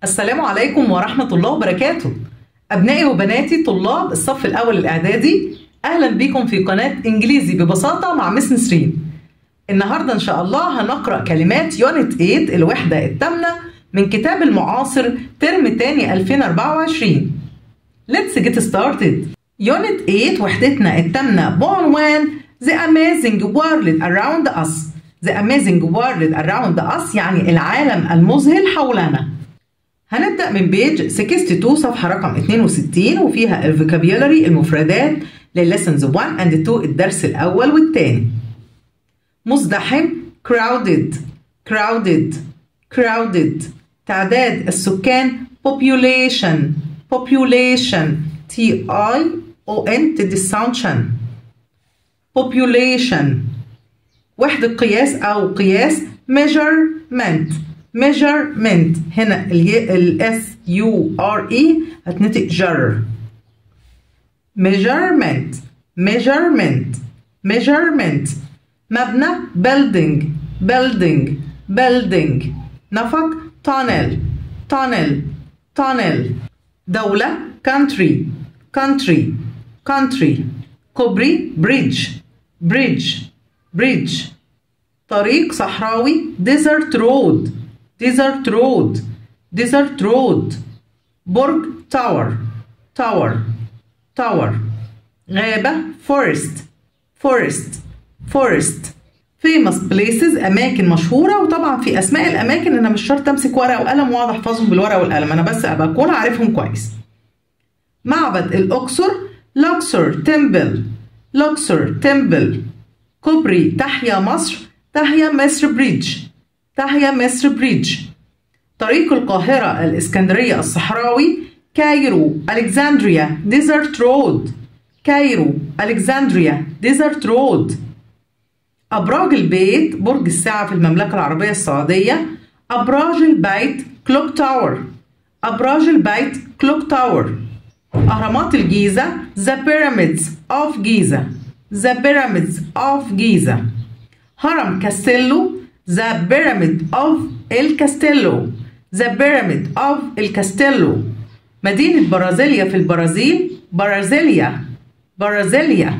السلام عليكم ورحمة الله وبركاته أبنائي وبناتي طلاب الصف الأول الإعدادي أهلا بكم في قناة إنجليزي ببساطة مع مس نسرين النهاردة إن شاء الله هنقرأ كلمات يونت 8 الوحدة الثامنة من كتاب المعاصر ترم تاني 2024 Let's get started يونت 8 وحدتنا الثامنة بعنوان The Amazing World Around Us The Amazing World Around Us يعني العالم المذهل حولنا هنبدأ من بيج 62 صفحة رقم 62 وفيها الفوكابيولري المفردات للليسنز 1 and 2 الدرس الأول والثاني مزدحم crowded crowded crowded تعداد السكان population population T I O N تدي الساوند شن population وحدة قياس أو قياس measurement measurement هنا ال S U R E هتنطق جر measurement measurement measurement مبنى building building building نفق tunnel tunnel tunnel دولة country country country كوبري bridge bridge bridge طريق صحراوي desert road desert road desert road برج tower tower tower غابة forest forest forest famous places أماكن مشهورة وطبعا في أسماء الأماكن أنا مش شرط أمسك ورقة وقلم وأقعد أحفظهم بالورقة والقلم أنا بس أبقى أكون عارفهم كويس معبد الأقصر لوكسور تمبل لوكسور تمبل كوبري تحيا مصر تحيا مصر بريدج تحيا مصر بريدج طريق القاهرة الإسكندرية الصحراوي كايرو ألكسندريا ديزرت رود كايرو ألكسندريا ديزرت رود أبراج البيت برج الساعة في المملكة العربية السعودية أبراج البيت كلوك تاور أبراج البيت كلوك تاور أهرامات الجيزة The Pyramids of Giza The Pyramids of Giza هرم كاستيلو The Pyramid of El Castello The Pyramid of El Castello مدينة برازيليا في البرازيل برازيليا برازيليا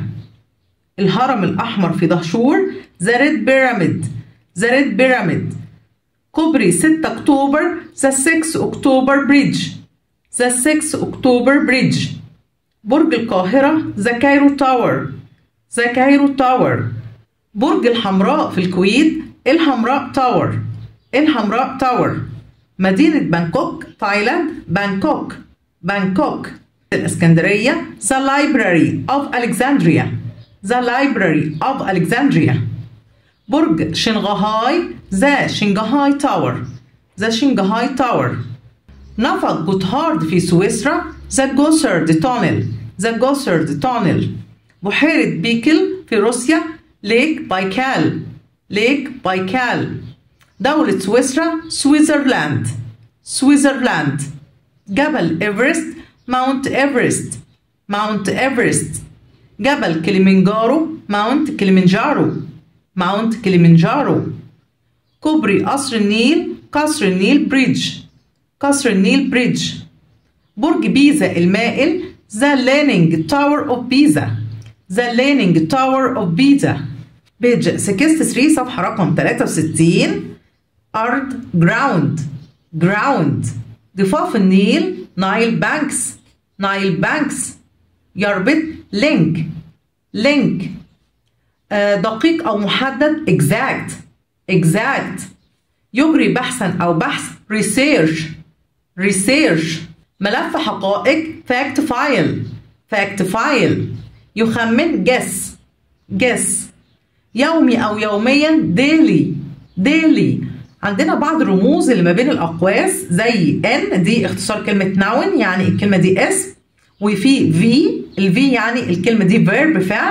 الهرم الأحمر في دهشور The Red Pyramid The Red Pyramid كوبري 6 أكتوبر The 6 أكتوبر بريدج The 6 أكتوبر بريدج برج القاهرة The Cairo Tower The Cairo Tower برج الحمراء في الكويت الحمراء تاور الحمراء تاور مدينة بانكوك تايلاند بانكوك بانكوك الإسكندرية The Library of Alexandria The Library of Alexandria برج شنغهاي The شنغهاي تاور The شنغهاي تاور نفق جوتهارد في سويسرا The جوسرد Tunnel The جوسرد Tunnel بحيرة بيكل في روسيا ليك بايكال ليك بايكال دولة سويسرا سويسرلاند سويسرلاند جبل إيفرست ماونت إيفرست ماونت إيفرست جبل كليمنجارو ماونت كليمنجارو ماونت كليمنجارو كوبري قصر النيل قصر النيل بريدج قصر النيل بريدج برج بيزا المائل ذا لينينج تاور اوف بيزا ذا لينينج تاور اوف بيزا بيج 63 صفحة رقم 63 أرض جراوند جراوند ضفاف النيل نايل بانكس نايل بانكس يربط لينك لينك آه دقيق أو محدد exact exact يجري بحثا أو بحث research research ملف حقائق fact file fact file يخمن guess guess يومي أو يوميا daily daily عندنا بعض الرموز اللي ما بين الأقواس زي N دي اختصار كلمة noun يعني الكلمة دي اسم وفي V الفي يعني الكلمة دي verb فعل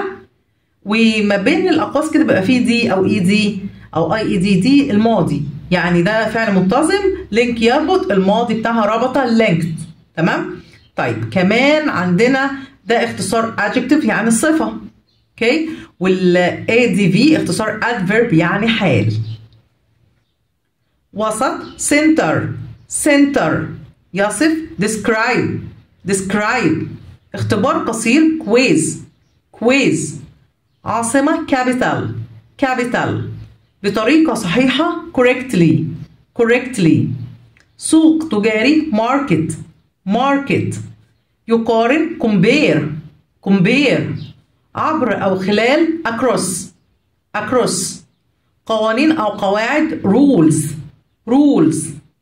وما بين الأقواس كده بقى في دي أو إي دي أو أي إي دي دي الماضي يعني ده فعل منتظم لينك يربط الماضي بتاعها ربطة linked تمام طيب كمان عندنا ده اختصار adjective يعني الصفة اوكي وال ADV اختصار adverb يعني حال وسط center center يصف describe describe اختبار قصير كويز كويز عاصمة capital capital بطريقة صحيحة correctly correctly سوق تجاري market market يقارن compare compare عبر أو خلال across across قوانين أو قواعد rules rules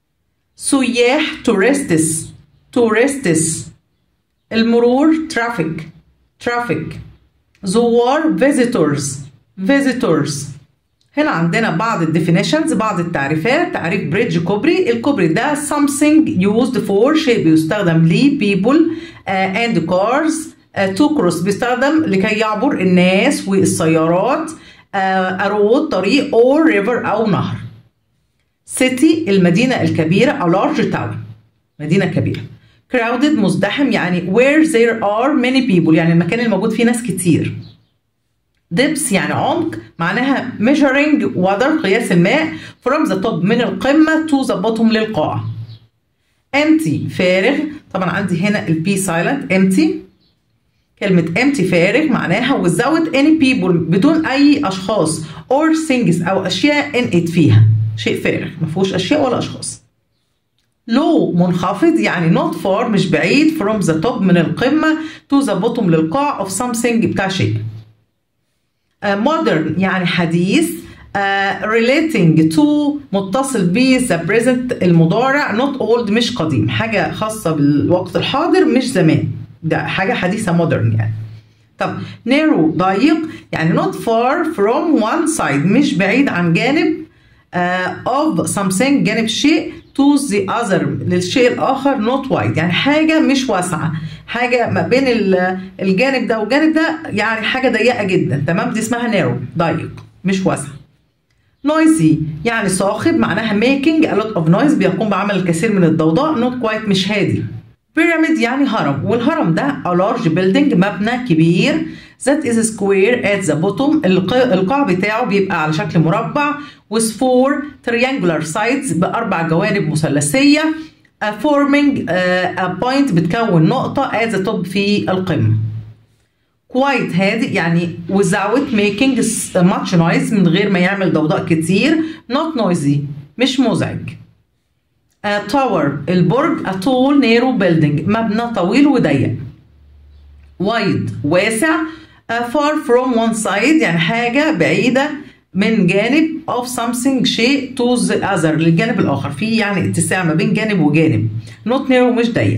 سياح tourists tourists المرور traffic traffic زوار visitors visitors هنا عندنا بعض الديفينيشنز بعض التعريفات تعريف بريدج كوبري الكوبري ده something used for شيء بيستخدم ليه people uh, and cars uh, to cross بيستخدم لكي يعبر الناس والسيارات uh, a road طريق or river أو نهر city المدينة الكبيرة a large town مدينة كبيرة crowded مزدحم يعني where there are many people يعني المكان الموجود فيه ناس كتير depths يعني عمق معناها measuring water قياس الماء from the top من القمة to the bottom للقاع empty فارغ طبعا عندي هنا ال P silent empty كلمة empty فارغ معناها without any people بدون أي أشخاص or things أو أشياء in it فيها شيء فارغ ما فيهوش أشياء ولا أشخاص low منخفض يعني not far مش بعيد from the top من القمة to the bottom للقاع of something بتاع شيء uh, modern يعني حديث uh, relating to متصل ب the present المضارع not old مش قديم حاجة خاصة بالوقت الحاضر مش زمان ده حاجة حديثة modern يعني طب narrow ضيق يعني not far from one side مش بعيد عن جانب uh, of something جانب شيء to the other للشيء الآخر not wide يعني حاجة مش واسعة حاجة ما بين الجانب ده والجانب ده يعني حاجة ضيقة جدا تمام دي اسمها narrow ضيق مش واسع noisy يعني صاخب معناها making a lot of noise بيقوم بعمل الكثير من الضوضاء not quite مش هادي pyramid يعني هرم والهرم ده a large building مبنى كبير that is square at the bottom القاع بتاعه بيبقى على شكل مربع with four triangular sides بأربع جوانب مثلثية uh, forming uh, a point بتكون نقطة at the top في القمة quite هادئ يعني without making much noise من غير ما يعمل ضوضاء كتير not noisy مش مزعج uh, tower البرج a tall narrow building مبنى طويل وضيق wide واسع uh, far from one side يعني حاجة بعيدة من جانب of something شيء to the other للجانب الآخر في يعني اتساع ما بين جانب وجانب not narrow مش ضيق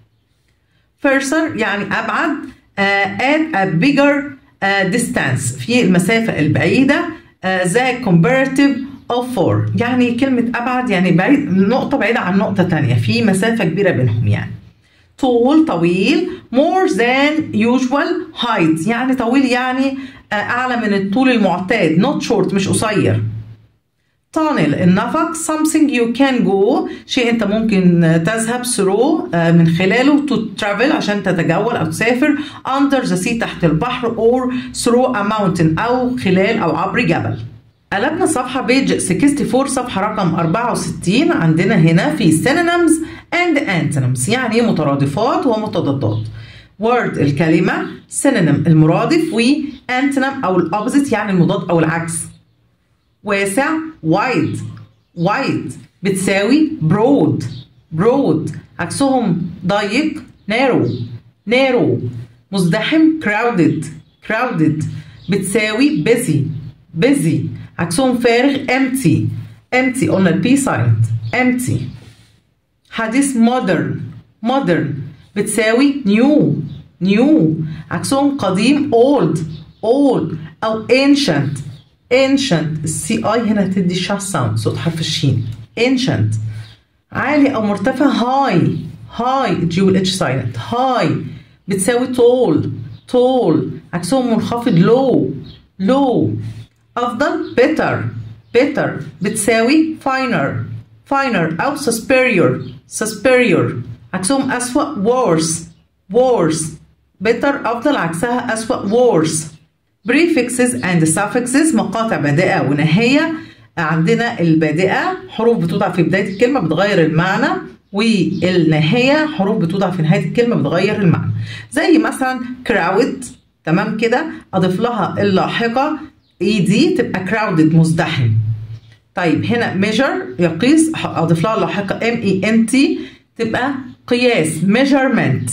further يعني أبعد uh, at a bigger uh, distance في المسافة البعيدة uh, the comparative of four يعني كلمة أبعد يعني بعيد نقطة بعيدة عن نقطة تانية في مسافة كبيرة بينهم يعني tall طويل more than usual height يعني طويل يعني أعلى من الطول المعتاد not short مش قصير tunnel النفق something you can go شيء أنت ممكن تذهب through من خلاله to travel عشان تتجول أو تسافر under the sea تحت البحر or through a mountain أو خلال أو عبر جبل قلبنا صفحة بيج 64 صفحة رقم 64 عندنا هنا في synonyms and antonyms يعني مترادفات ومتضادات word الكلمة synonym المرادف و antonym أو الأوبزيت يعني المضاد أو العكس واسع wide wide بتساوي broad broad عكسهم ضيق narrow narrow مزدحم crowded crowded بتساوي busy busy عكسهم فارغ empty empty قلنا البي silent empty حديث modern modern بتساوي new new عكسهم قديم old old أو ancient ancient السي اي هنا تدي شا ساوند صوت حرف الشين ancient عالي أو مرتفع high high الجي والاتش سايلنت high بتساوي tall tall عكسهم منخفض low low أفضل better better بتساوي finer finer أو superior superior عكسهم أسوأ worse worse better أفضل عكسها أسوأ worse prefixes and suffixes مقاطع بادئة ونهاية عندنا البادئة حروف بتوضع في بداية الكلمة بتغير المعنى والنهاية حروف بتوضع في نهاية الكلمة بتغير المعنى زي مثلا crowd تمام كده أضيف لها اللاحقة اي دي تبقى crowded مزدحم طيب هنا measure يقيس أضيف لها اللاحقة ام اي ان تي تبقى قياس measurement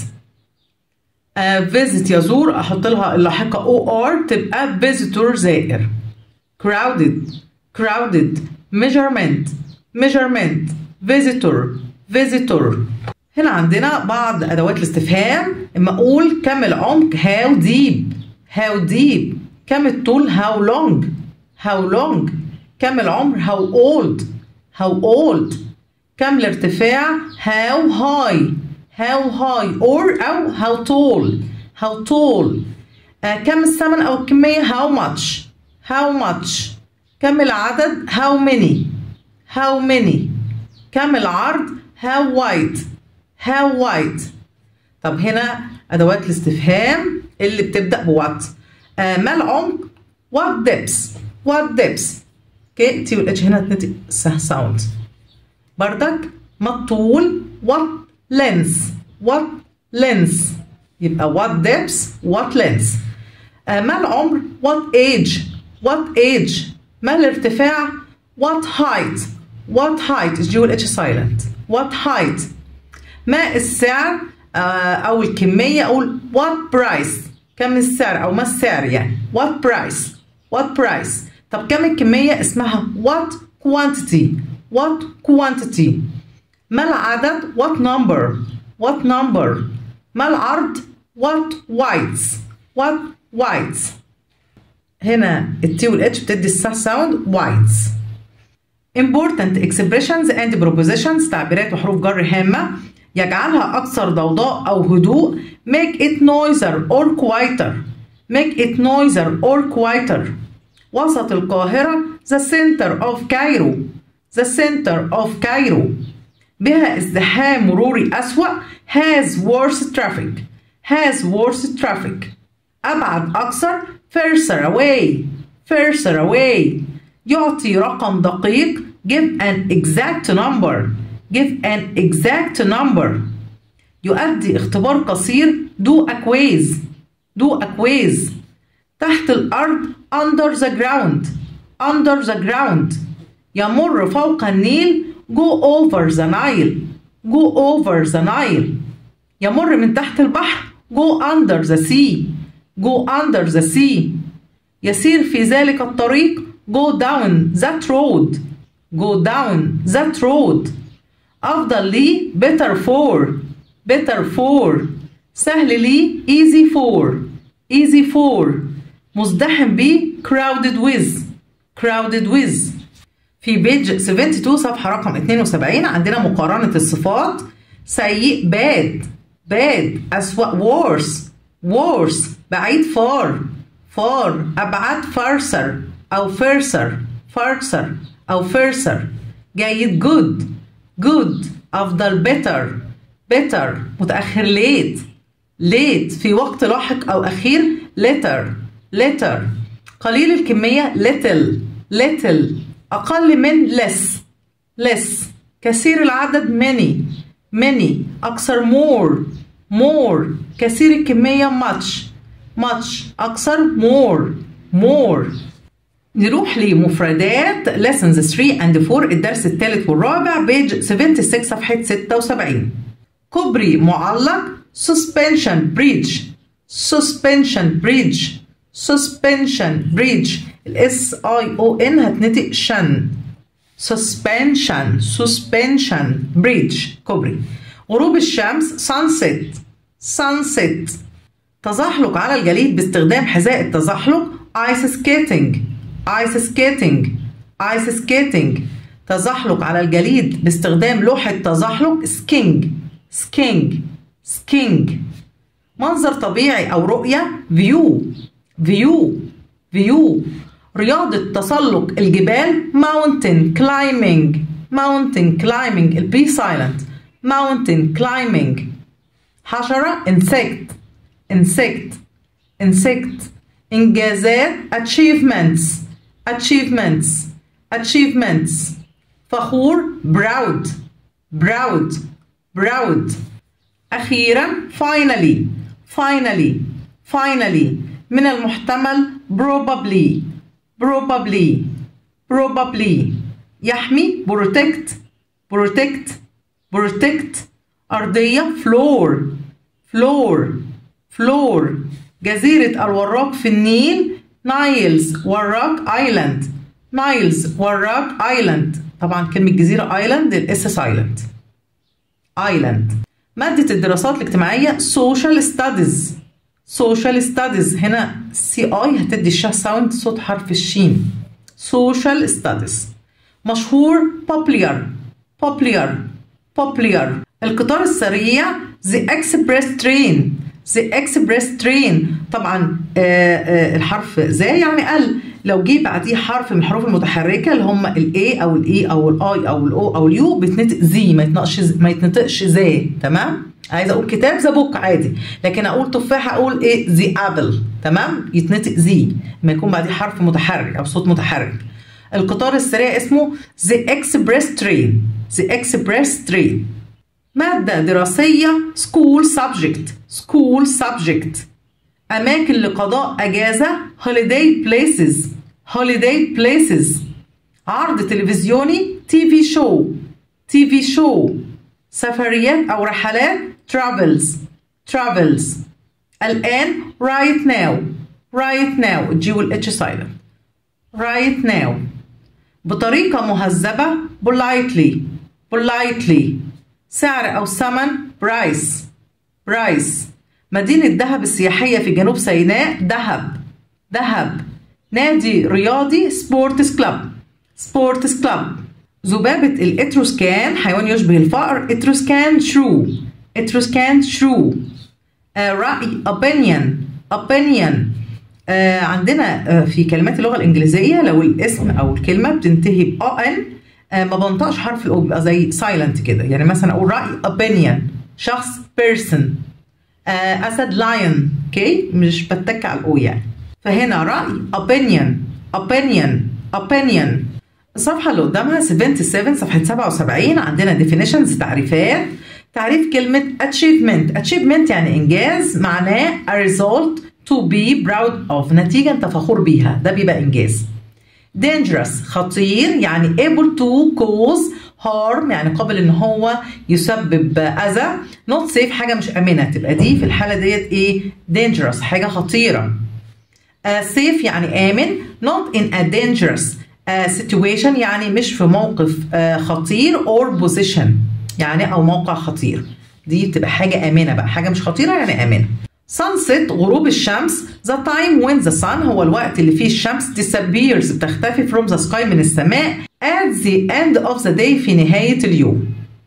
فيزيت يزور احط لها اللاحقه او ار تبقى فيزيتور زائر crowded crowded measurement measurement visitor visitor هنا عندنا بعض ادوات الاستفهام اما اقول كم العمق how deep how deep كم الطول how long how long كم العمر how old how old كم الارتفاع how high how high or أو how tall how tall آه كم الثمن أو الكمية how much how much كم العدد how many how many كم العرض how wide how wide طب هنا أدوات الاستفهام اللي بتبدأ بوات آه ما العمق what depths what depths اوكي تي والاتش هنا تنطق ساوند بردك ما الطول what length what length يبقى what depth what length آه ما العمر what age what age ما الارتفاع what height what height is dual h silent what height ما السعر آه او الكميه اقول what price كم السعر او ما السعر يعني what price what price طب كم الكميه اسمها what quantity what quantity ما العدد what number what number ما العرض what whites what whites هنا التي والاتش بتدي السا ساوند whites important expressions and propositions تعبيرات وحروف جر هامة يجعلها أكثر ضوضاء أو هدوء make it noisier or quieter make it noisier or quieter وسط القاهرة the center of Cairo the center of Cairo بها ازدحام مروري أسوأ has worse traffic has worse traffic أبعد أكثر further away further away يعطي رقم دقيق give an exact number give an exact number يؤدي اختبار قصير do a quiz do a quiz تحت الأرض under the ground under the ground يمر فوق النيل go over the Nile go over the Nile يمر من تحت البحر go under the sea go under the sea يسير في ذلك الطريق go down that road go down that road أفضل لي better for better for سهل لي easy for easy for مزدحم بيه crowded with crowded with في بيج 72 صفحة رقم 72 عندنا مقارنة الصفات سيء bad bad أسوأ worse worse بعيد far far أبعد farther أو further farther أو further جيد good good أفضل better better متأخر late late في وقت لاحق أو أخير later later قليل الكمية little little أقل من less less كثير العدد many many أكثر more more كثير الكمية much much أكثر more more نروح لمفردات lessons 3 and 4 الدرس الثالث والرابع بيج 76 صفحة 76 كوبري معلق suspension bridge suspension bridge suspension bridge الاس اي او ان هتنطق شن suspension suspension bridge كوبري غروب الشمس sunset sunset تزحلق على الجليد باستخدام حذاء التزحلق ice skating ice skating ice skating تزحلق على الجليد باستخدام لوحة تزحلق skiing skiing skiing منظر طبيعي أو رؤية view view view رياضة تسلق الجبال mountain climbing mountain climbing البي silent mountain climbing حشرة insect insect insect إنجازات achievements achievements achievements فخور proud proud proud أخيرا finally finally finally من المحتمل probably probably probably يحمي protect protect protect أرضية floor floor floor جزيرة الوراق في النيل نايلز وراق ايلاند نايلز وراق ايلاند طبعا كلمة جزيرة ايلاند الاس سايلنت ايلاند مادة الدراسات الاجتماعية social studies social studies هنا سي اي هتدي الشه ساوند صوت حرف الشين social studies مشهور popular popular popular القطار السريع the express train the express train طبعا آه آه الحرف ذا يعني قل لو جه بعديه حرف من الحروف المتحركه اللي هم الاي او الاي او الاي او الاو او اليو بيتنطق زي ما يتنطقش ما يتنطقش ذا تمام عايزه اقول كتاب ذا بوك عادي لكن اقول تفاحه اقول ايه ذا ابل تمام يتنطق زي ما يكون بعديه حرف متحرك او صوت متحرك القطار السريع اسمه ذا اكسبريس ترين ذا اكسبريس ترين مادة دراسية school subject school subject أماكن لقضاء أجازة holiday places holiday places عرض تلفزيوني تي في شو تي في شو سفريات أو رحلات travels travels الآن right now right now الجي والاتش silent right now بطريقة مهذبة politely politely سعر أو ثمن برايس برايس مدينة دهب السياحية في جنوب سيناء دهب دهب نادي رياضي سبورتس كلاب سبورتس كلاب ذبابة الاتروسكان حيوان يشبه الفأر اتروسكان شرو اتروسكان شرو آه رأي opinion opinion آه عندنا آه في كلمات اللغة الإنجليزية لو الاسم أو الكلمة بتنتهي ب ان آه ما بنطقش حرف الاو بيبقى زي سايلنت كده يعني مثلا اقول راي opinion شخص person آه اسد lion اوكي مش بتك على الاو يعني فهنا راي opinion opinion opinion الصفحة اللي قدامها 77 صفحة 77 عندنا definitions تعريفات تعريف كلمة achievement achievement يعني إنجاز معناه a result to be proud of نتيجة أنت فخور بيها ده بيبقى إنجاز dangerous خطير يعني able to cause harm يعني قابل ان هو يسبب اذى not safe حاجه مش امنه تبقى دي في الحاله ديت ايه dangerous حاجه خطيره uh, safe يعني امن not in a dangerous uh, situation يعني مش في موقف uh, خطير or position يعني او موقع خطير دي بتبقى حاجه امنه بقى حاجه مش خطيره يعني امنه sunset غروب الشمس the time when the sun هو الوقت اللي فيه الشمس disappears بتختفي from the sky من السماء at the end of the day في نهاية اليوم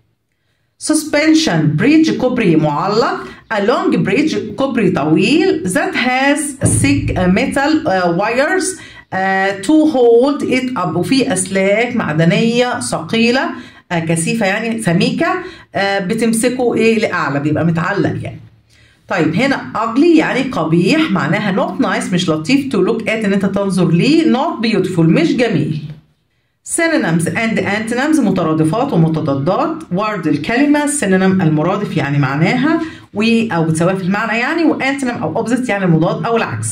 suspension bridge كوبري معلق a long bridge كوبري طويل that has thick metal uh, wires uh, to hold it up وفي أسلاك معدنية ثقيلة uh, كثيفة يعني سميكة uh, بتمسكه إيه لأعلى بيبقى متعلق يعني طيب هنا ugly يعني قبيح معناها not nice مش لطيف to look at ان انت تنظر ليه not beautiful مش جميل synonyms and antonyms مترادفات ومتضادات word الكلمة synonym المرادف يعني معناها و أو بتساويها في المعنى يعني و antonym أو opposite يعني المضاد أو العكس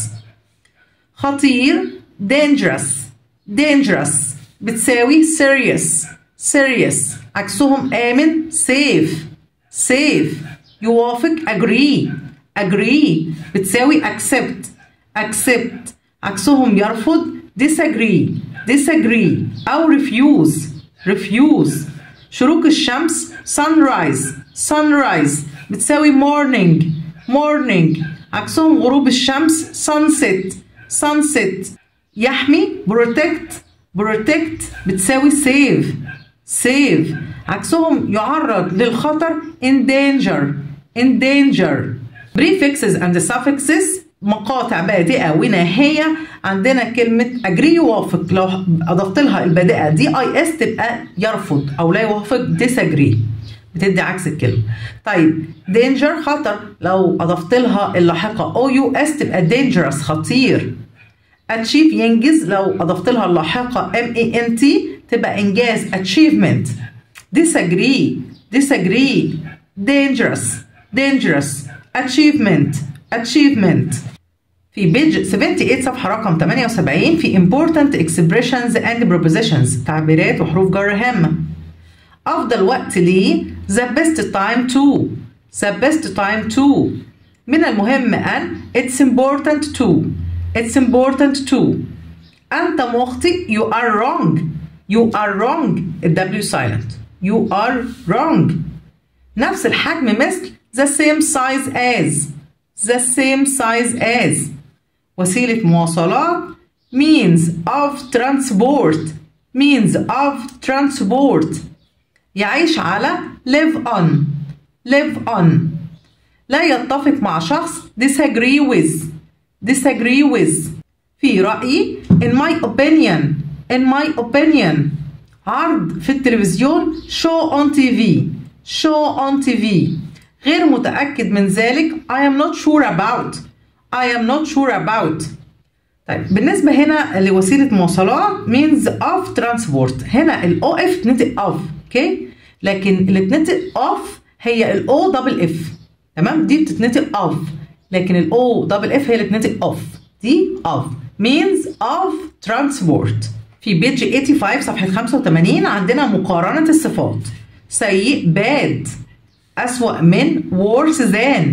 خطير dangerous dangerous بتساوي serious serious عكسهم آمن safe safe يوافق agree agree بتساوي accept accept عكسهم يرفض disagree disagree أو refuse refuse شروق الشمس sunrise sunrise بتساوي morning morning عكسهم غروب الشمس sunset sunset يحمي protect protect بتساوي save save عكسهم يعرض للخطر in danger in danger prefixes and suffixes مقاطع بادئة وناهية عندنا كلمة agree يوافق لو أضفت لها البادئة دي اي اس تبقى يرفض أو لا يوافق disagree بتدي عكس الكلمة طيب danger خطر لو أضفت لها اللاحقة او يو اس تبقى dangerous خطير achieve ينجز لو أضفت لها اللاحقة ام اي ان تي تبقى إنجاز achievement disagree disagree dangerous dangerous achievement achievement في بيج 78 صفحة رقم 78 في important expressions and prepositions تعبيرات وحروف جر هامة أفضل وقت لي the best time to the best time to من المهم أن it's important to it's important to أنت مخطئ you are wrong you are wrong الW silent you are wrong نفس الحجم مثل the same size as the same size as وسيلة مواصلات means of transport means of transport يعيش على live on live on لا يتفق مع شخص disagree with disagree with في رأيي in my opinion in my opinion عرض في التلفزيون show on TV show on TV غير متأكد من ذلك I am not sure about I am not sure about طيب بالنسبة هنا لوسيلة مواصلات means of transport هنا ال OF تنطق of اوكي لكن اللي بتنطق of هي ال O double F تمام دي بتتنطق of لكن ال O double F هي اللي بتنطق of دي of means of transport في بيج 85 صفحة 85 عندنا مقارنة الصفات سيء bad أسوأ من worse than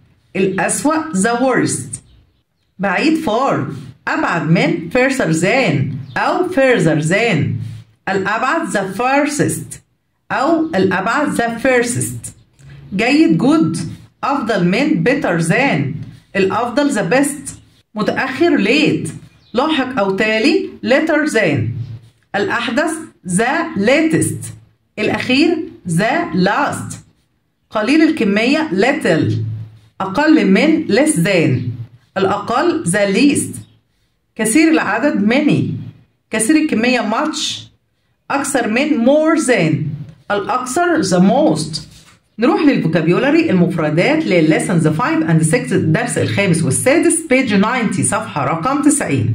الأسوأ the worst بعيد far أبعد من further than أو further than الأبعد the farthest أو الأبعد the furthest جيد good أفضل من better than الأفضل the best متأخر late لاحق أو تالي later than الأحدث the latest الأخير the last قليل الكمية little أقل من less than الأقل the least كثير العدد many كثير الكمية much أكثر من more than الأكثر the most نروح للفوكابيولاري المفردات للليسنز 5 and 6 الدرس الخامس والسادس بيج 90 صفحة رقم 90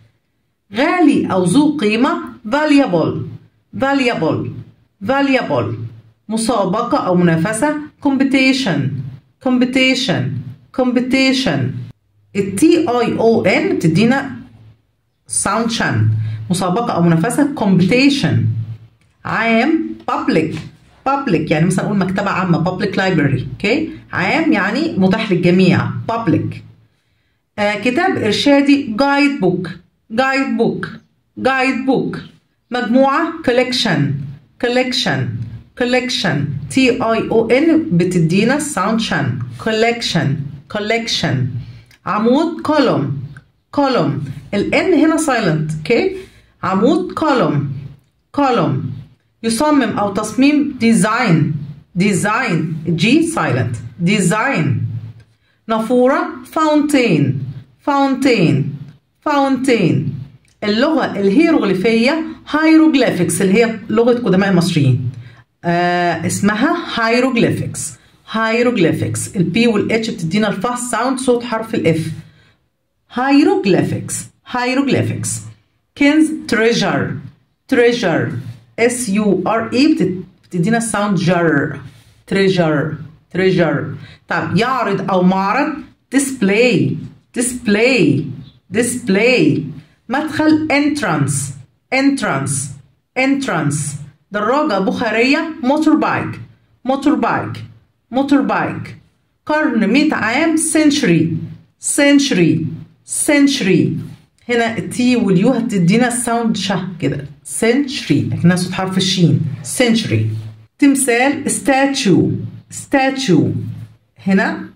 غالي أو ذو قيمة valuable valuable valuable مسابقة أو منافسة competition competition competition ال T I O N بتدينا sound شن مسابقة أو منافسة competition عام public public يعني مثلا نقول مكتبة عامة public library اوكي عام يعني متاح للجميع public آه كتاب إرشادي guide book guide book guide book مجموعة collection collection collection T I O N بتدينا sound شن collection collection عمود column column ال N هنا silent اوكي عمود column column يصمم أو تصميم design design G silent design نافورة fountain fountain fountain اللغة الهيروغليفية hieroglyphics اللي هي لغة قدماء المصريين آه اسمها hieroglyphics hieroglyphics البي والاتش بتدينا الفاست ساوند صوت حرف الاف hieroglyphics hieroglyphics كنز treasure treasure اس يو ار اي بتدينا الساوند جر treasure treasure طب يعرض او معرض display display display مدخل entrance entrance entrance دراجة بخارية موتور بايك موتور بايك موتور بايك قرن 100 عام century century century هنا التي واليو هتدينا الساوند شه كده century لكنها صوت حرف الشين century تمثال statue statue هنا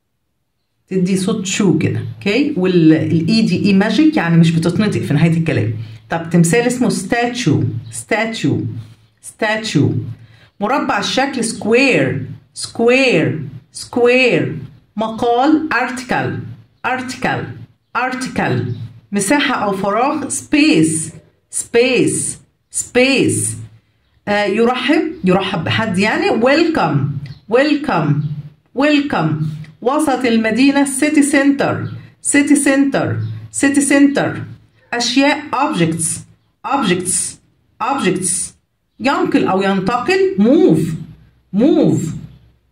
تدي صوت شو كده اوكي والاي دي اي ماجيك يعني مش بتتنطق في نهايه الكلام طب تمثال اسمه statue statue statue مربع الشكل square square square مقال article article article مساحة أو فراغ space space space آه يرحب يرحب بحد يعني welcome welcome welcome وسط المدينة city center city center city center أشياء objects objects objects ينقل أو ينتقل move move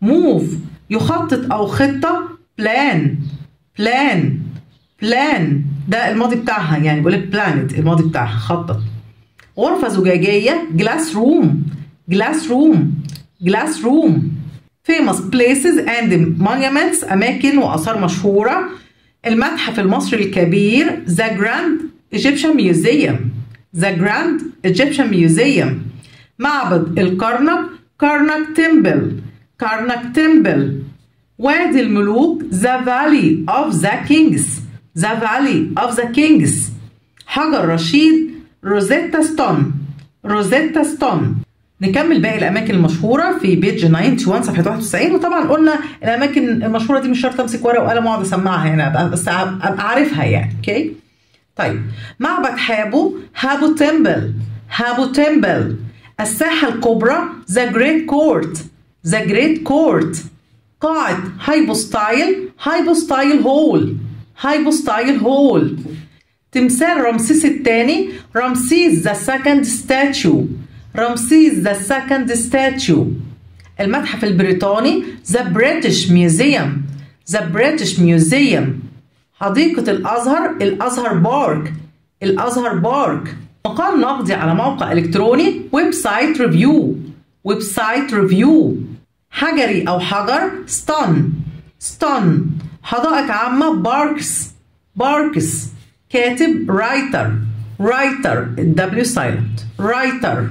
move يخطط أو خطة plan plan plan ده الماضي بتاعها يعني بقول لك planet الماضي بتاعها خطط غرفة زجاجية glass room glass room glass room famous places and monuments أماكن وآثار مشهورة المتحف المصري الكبير The Grand Egyptian Museum The Grand Egyptian Museum معبد الكرنك كرنك تمبل كرنك تمبل وادي الملوك The Valley of the Kings The Valley of the Kings حجر رشيد روزيتا ستون روزيتا ستون نكمل باقي الاماكن المشهوره في بيج 91 صفحه 91 وطبعا قلنا الاماكن المشهوره دي مش شرط امسك ورقه وقلم واقعد اسمعها هنا أبقى بس ابقى عارفها يعني اوكي طيب معبد حابو هابو تمبل هابو تمبل الساحه الكبرى ذا جريت كورت ذا جريت كورت قاعه هايبوستايل هايبوستايل هول هايبوستايل هول تمثال رمسيس الثاني رمسيس ذا سكند ستاتيو رمسيس ذا سكند ستاتيو المتحف البريطاني ذا بريتش ميوزيوم ذا بريتش ميوزيوم حديقة الأزهر الأزهر بارك الأزهر بارك مقال نقدي على موقع إلكتروني ويب سايت ريفيو ويب سايت ريفيو حجري أو حجر ستون ستون حدائق عامة باركس باركس كاتب رايتر رايتر الدبليو سايلنت رايتر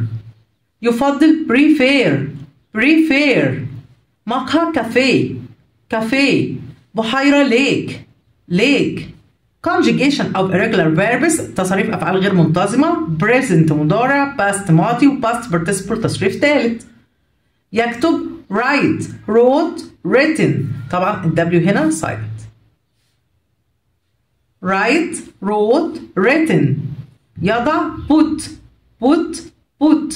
يفضل بريفير بريفير مقهى كافيه كافيه بحيرة ليك ليك conjugation of irregular verbs تصريف أفعال غير منتظمة present مضارع past ماضي و past participle تصريف ثالث يكتب write wrote written طبعا ال W هنا silent write wrote written يضع put put put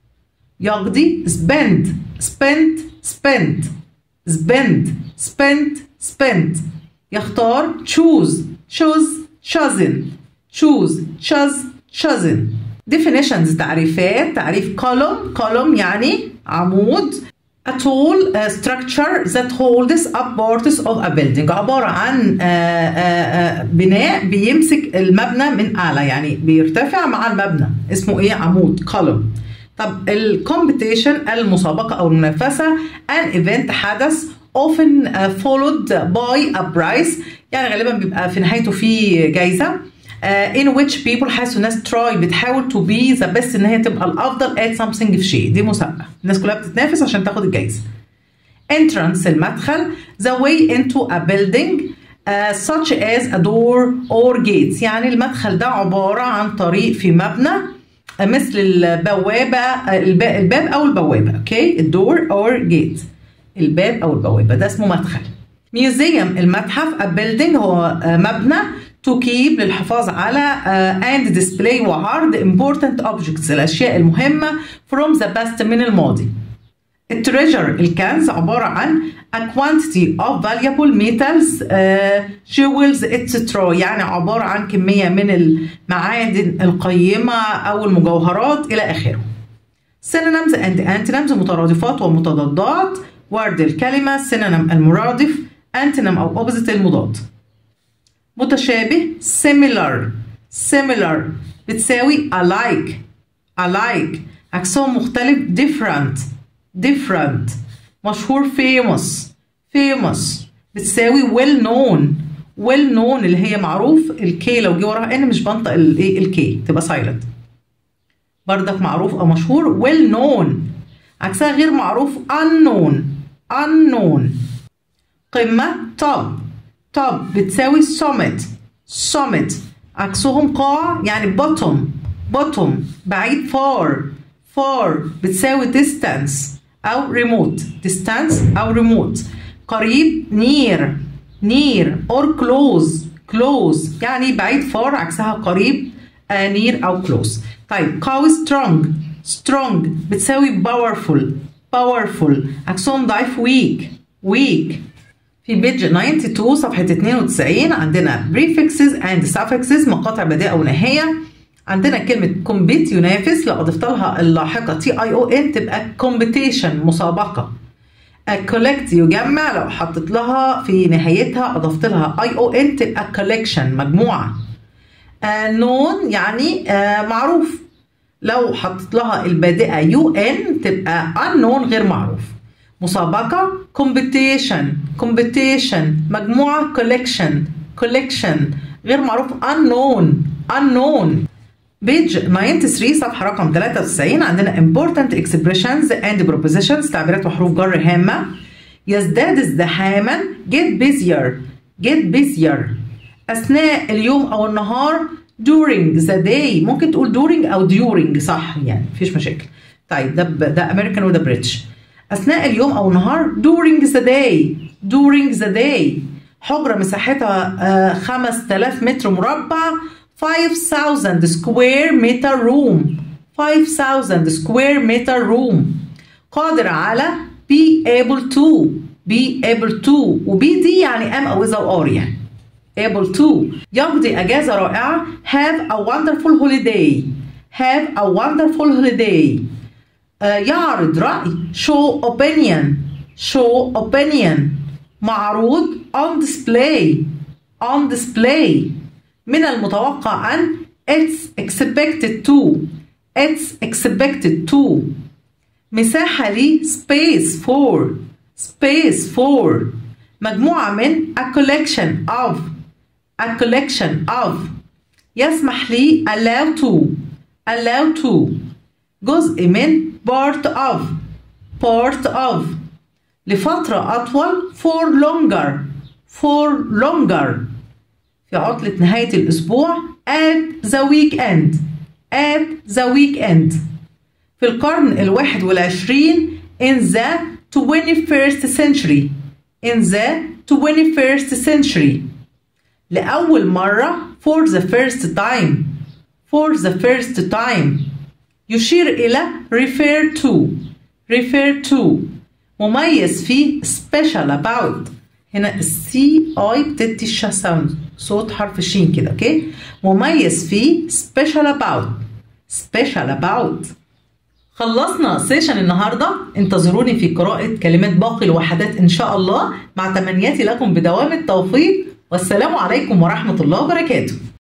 يقضي spend spent spent spend spent spent يختار choose choose chosen choose chose chosen definitions تعريفات تعريف column column يعني عمود a tall uh, structure that holds up parts of a building عبارة عن uh, uh, بناء بيمسك المبنى من أعلى يعني بيرتفع مع المبنى اسمه إيه عمود column طب الكومبيتيشن المسابقة أو المنافسة an event حدث often followed by a prize يعني غالبا بيبقى في نهايته في جايزة uh, in which people حاسوا الناس try بتحاول to be the best ان هي تبقى الافضل at something في شيء دي مسابقة الناس كلها بتتنافس عشان تاخد الجايزة entrance المدخل the way into a building uh, such as a door or gates يعني المدخل ده عبارة عن طريق في مبنى مثل البوابة الباب أو البوابة اوكي الدور اور جيت الباب أو البوابة ده اسمه مدخل ميوزيوم المتحف a building هو مبنى to keep للحفاظ على uh, and display وعرض important objects الأشياء المهمة from the past من الماضي التريجر الكنز عبارة عن a quantity of valuable metals uh, jewels etc يعني عبارة عن كمية من المعادن القيمة أو المجوهرات إلى آخره synonyms and antonyms مترادفات ومتضادات ورد الكلمة synonym المرادف antonym أو opposite المضاد متشابه similar similar بتساوي alike alike عكسهم مختلف different different مشهور famous famous بتساوي well known well known اللي هي معروف الكي لو جه وراها ان مش بنطق الايه الكي تبقى silent بردك معروف او مشهور well known عكسها غير معروف unknown unknown قمة top top بتساوي summit summit عكسهم قاع يعني bottom bottom بعيد far far بتساوي distance أو remote distance أو remote قريب near near or close close يعني بعيد far عكسها قريب uh, near أو close طيب قوي strong strong بتساوي powerful powerful عكسهم ضعيف weak weak في بيج 92 صفحة 92 عندنا prefixes and suffixes مقاطع بداية ونهاية عندنا كلمة compete ينافس لو أضفت لها اللاحقة تي اي او ان تبقى competition مسابقة collect يجمع لو حطيت لها في نهايتها اضفت لها اي او ان تبقى collection مجموعه known يعني آه معروف لو حطيت لها البادئه يو ان تبقى unknown غير معروف مسابقه competition competition مجموعه collection collection غير معروف unknown unknown بيج 93 صفحة رقم 93 عندنا important expressions and prepositions تعبيرات وحروف جر هامة يزداد ازدحاما get busier get busier أثناء اليوم أو النهار during the day ممكن تقول during أو during صح يعني مفيش مشاكل طيب ده ده American وده بريتش أثناء اليوم أو النهار during the day during the day حجرة مساحتها آه 5000 متر مربع 5000 square meter room 5000 square meter room قادر على be able to be able to وبي دي يعني am أو إذا أو are يعني able to يقضي أجازة رائعة have a wonderful holiday have a wonderful holiday uh, يعرض رأي show opinion show opinion معروض on display on display من المتوقع أن it's expected to it's expected to مساحة لي space for space for مجموعة من a collection of a collection of يسمح لي allow to allow to جزء من part of part of لفترة أطول for longer for longer في عطلة نهاية الأسبوع at the weekend at the weekend في القرن الواحد والعشرين in the 21st century in the 21st century لأول مرة for the first time for the first time يشير إلى refer to refer to مميز فيه special about هنا السي اي بتدي الشا ساوند صوت حرف الشين كده اوكي مميز فيه special about special about خلصنا سيشن النهارده انتظروني في قراءة كلمات باقي الوحدات ان شاء الله مع تمنياتي لكم بدوام التوفيق والسلام عليكم ورحمة الله وبركاته